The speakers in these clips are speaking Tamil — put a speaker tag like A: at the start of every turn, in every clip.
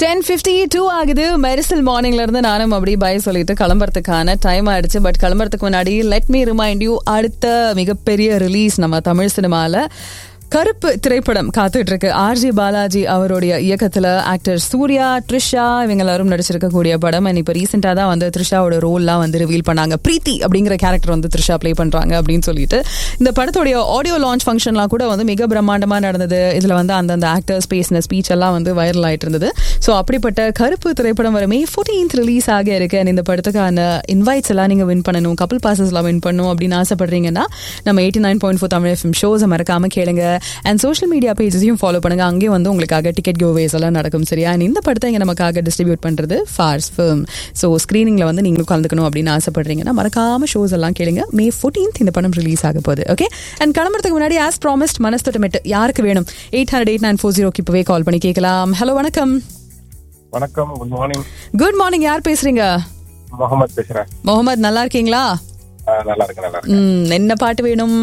A: டென் ஃபிஃப்டி டூ ஆகுது மெரிசல் மார்னிங்ல இருந்து நானும் அப்படி பை சொல்லிட்டு கிளம்புறதுக்கான டைம் ஆயிடுச்சு பட் கிளம்புறதுக்கு முன்னாடி லெட் மீ ரிமைண்ட் யூ அடுத்த மிகப்பெரிய ரிலீஸ் நம்ம தமிழ் சினிமால கருப்பு திரைப்படம் காத்துட்டு இருக்கு ஆர்ஜி பாலாஜி அவருடைய இயக்கத்துல ஆக்டர் சூர்யா த்ரிஷா இவங்க எல்லாரும் நடிச்சிருக்கக்கூடிய படம் அண்ட் இப்போ ரீசெண்டா தான் வந்து த்ரிஷாவோட ரோல்லாம் வந்து ரிவீல் பண்ணாங்க பிரீத்தி அப்படிங்கிற கேரக்டர் வந்து த்ரிஷா ப்ளே பண்றாங்க அப்படின்னு சொல்லிட்டு இந்த படத்துடைய ஆடியோ லான்ச் ஃபங்க்ஷன்லாம் கூட வந்து மிக பிரம்மாண்டமா நடந்தது இதுல வந்து அந்தந்த ஆக்டர்ஸ் பேசின ஸ்பீச் எல்லாம் வந்து வைரல் ஆயிட்டு இருந்தது ஸோ அப்படிப்பட்ட கருப்பு திரைப்படம் வரமே ஃபோர்டீன்த் ரிலீஸ் ஆக இருக்கு and இந்த படத்துக்கான இன்வைட்ஸ் எல்லாம் நீங்க வின் பண்ணணும் கப்பல் பாசஸ்லாம் வின் பண்ணணும் அப்படின்னு ஆசைப்படுறீங்கன்னா நம்ம eighty nine point four Tamil FM ஷோஸை மறக்காம கேளுங்க அண்ட் சோஷியல் மீடியா பேஜஸையும் ஃபாலோ பண்ணுங்க அங்கேயும் வந்து உங்களுக்காக டிக்கெட் கோவேஸ் எல்லாம் நடக்கும் சரியா And இந்த படத்தை இங்க நமக்காக டிஸ்ட்ரிபியூட் பண்றது ஃபார்ஸ் ஃபிலிம் ஸோ ஸ்க்ரீனிங்ல வந்து நீங்களும் கலந்துக்கணும் அப்படின்னு ஆசைப்படுறீங்கன்னா மறக்காம ஷோஸ் எல்லாம் கேளுங்க மே ஃபோர்டீன்த் இந்த படம் ரிலீஸ் ஆக போகுது ஓகே அண்ட் கிளம்புறதுக்கு முன்னாடி ஆஸ் ப்ராமிஸ்ட் மனஸ்தோட்டமெட் யாருக்கு வேணும் eight hundred eight nine four ஜீரோக்கு இப்பவே கால் பண்ணி கேட்கலாம் ஹலோ வணக்கம்
B: வணக்கம் குட் மார்னிங்
A: குட் மார்னிங் யார் பேசுறீங்க
B: முகமது பேசுறேன்
A: முகமது நல்லா இருக்கீங்களா
B: ஆ, நல்லா இருக்கு நல்லா இருக்கு
A: ம் என்ன பாட்டு வேணும்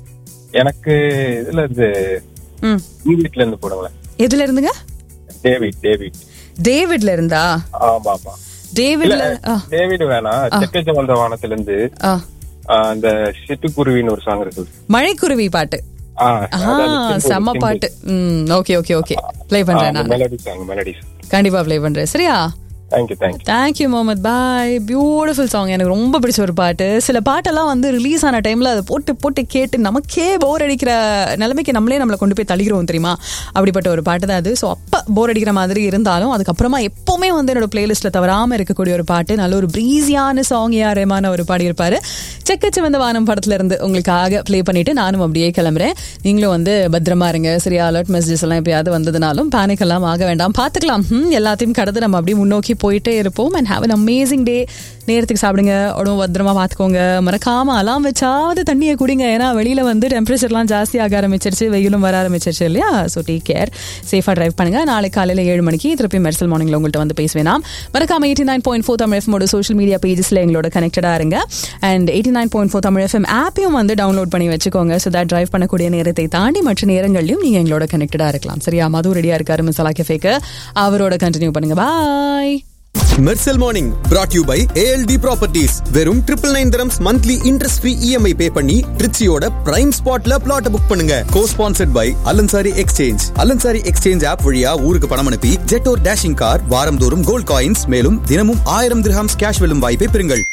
B: எனக்கு இதுல இருந்து
A: ம்
B: வீட்ல இருந்து போடுங்களேன்
A: எதுல இருந்துங்க
B: டேவிட் டேவிட்
A: டேவிட்ல இருந்தா
B: ஆமா ஆமா
A: டேவிட்ல ஆ,
B: டேவிட் வேணாம் செக்கச்ச வந்த வானத்துல இருந்து
A: ஆ.
B: ஆ, அந்த சிட்டுக்குருவின்னு ஒரு சாங் இருக்கு
A: மழைக்குருவி பாட்டு
B: ஆ,
A: ஆ
B: அதான் அந்த symbol,
A: செம்ம
B: symbol.
A: பாட்டு ம் ஓகே ஓகே ஓகே ப்ளே
B: ஆ,
A: பண்றேன்
B: அந்த
A: நான்
B: மெலடி சாங் மெலடி
A: கண்டிப்பா ப்ளே பண்றேன் சரியா
B: thank you thank you
A: thank you Mohammed bhai beautiful song எனக்கு ரொம்ப பிடிச்ச ஒரு பாட்டு சில பாட்டெல்லாம் வந்து ரிலீஸ் ஆன டைம்ல அதை போட்டு போட்டு கேட்டு நமக்கே போர் அடிக்கிற நிலைமைக்கு நம்மளே நம்மளை கொண்டு போய் தள்ளிக்கிறோம் தெரியுமா அப்படிப்பட்ட ஒரு பாட்டு தான் அது ஸோ அப்போ போர் அடிக்கிற மாதிரி இருந்தாலும் அதுக்கப்புறமா எப்பவுமே வந்து என்னோட பிளேலிஸ்ட்ல தவறாம இருக்கக்கூடிய ஒரு பாட்டு நல்ல ஒரு ப்ரீஸியான சாங் யாரமான ஒரு பாடியிருப்பாரு செக்கச்சு வந்த வானம் படத்துல இருந்து உங்களுக்காக ப்ளே பண்ணிட்டு நானும் அப்படியே கிளம்புறேன் நீங்களும் வந்து பத்திரமா இருங்க சரியா அலர்ட் மெசேஜஸ் எல்லாம் எப்பயாவது வந்ததுனாலும் பேனிக் எல்லாம் ஆக வேண்டாம் பார்த்துக்கலாம் ஹம், எல்லாத்தையும் கடந்து நம்ம அப்படியே முன்னோக்கி போயிட்டே இருப்போம் and have an amazing day நேரத்துக்கு சாப்பிடுங்க உடம்பு பத்திரமா பார்த்துக்கோங்க மறக்காம அலாம் வச்சாவது தண்ணியை குடிங்க ஏன்னா வெளியில வந்து டெம்பரேச்சர்லாம் ஜாஸ்தி ஆக ஆரம்பிச்சிருச்சு வெயிலும் வர ஆரம்பிச்சிருச்சு இல்லையா ஸோ டேக் கேர் சேஃபாக டிரைவ் பண்ணுங்க நாளைக்கு காலையில் ஏழு மணிக்கு திருப்பி மெர்சல் மார்னிங்ல உங்கள்கிட்ட வந்து பேசுவேன் மறக்காம eighty nine point four Tamil எஃப்மோட சோஷியல் மீடியா பேஜஸ்ல எங்களோட கனெக்டடாக இருங்க and eighty nine point four Tamil FM ஆப்பையும் வந்து டவுன்லோட் பண்ணி வச்சுக்கோங்க ஸோ தட் டிரைவ் பண்ணக்கூடிய நேரத்தை தாண்டி மற்ற நேரங்களையும் நீங்க எங்களோட கனெக்டடாக இருக்கலாம் சரியா மது ரெடியா இருக்காரு மசாலா கெஃபேக்கு அவரோட கண்டினியூ பண்ணுங்க bye
C: Mersal morning brought you by ALT properties வெறும் triple nine dirhams monthly interest free EMI pay பண்ணி ட்ரிச்சியோட பிரைம் ஸ்பாட்ல பிளாட் புக் பண்ணுங்க co sponsored by Alansari exchange Alansari exchange app வழியா ஊருக்கு பணம் அனுப்பி ஜெட்டோர் டேஷிங் கார் வாரந்தோறும் கோல்ட் காயின்ஸ் மேலும் தினமும் ஆயிரம் திரஹாம்ஸ் கேஷ் வெல்லும் வாய்ப்பை பெறுங்கள்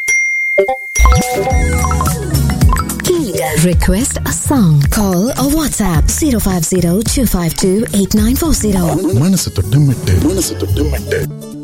D: Request a song. Call or WhatsApp 050 252 8940.
E: மனசு தொட்டு மெட்டு மனசு தொட்டு மெட்டு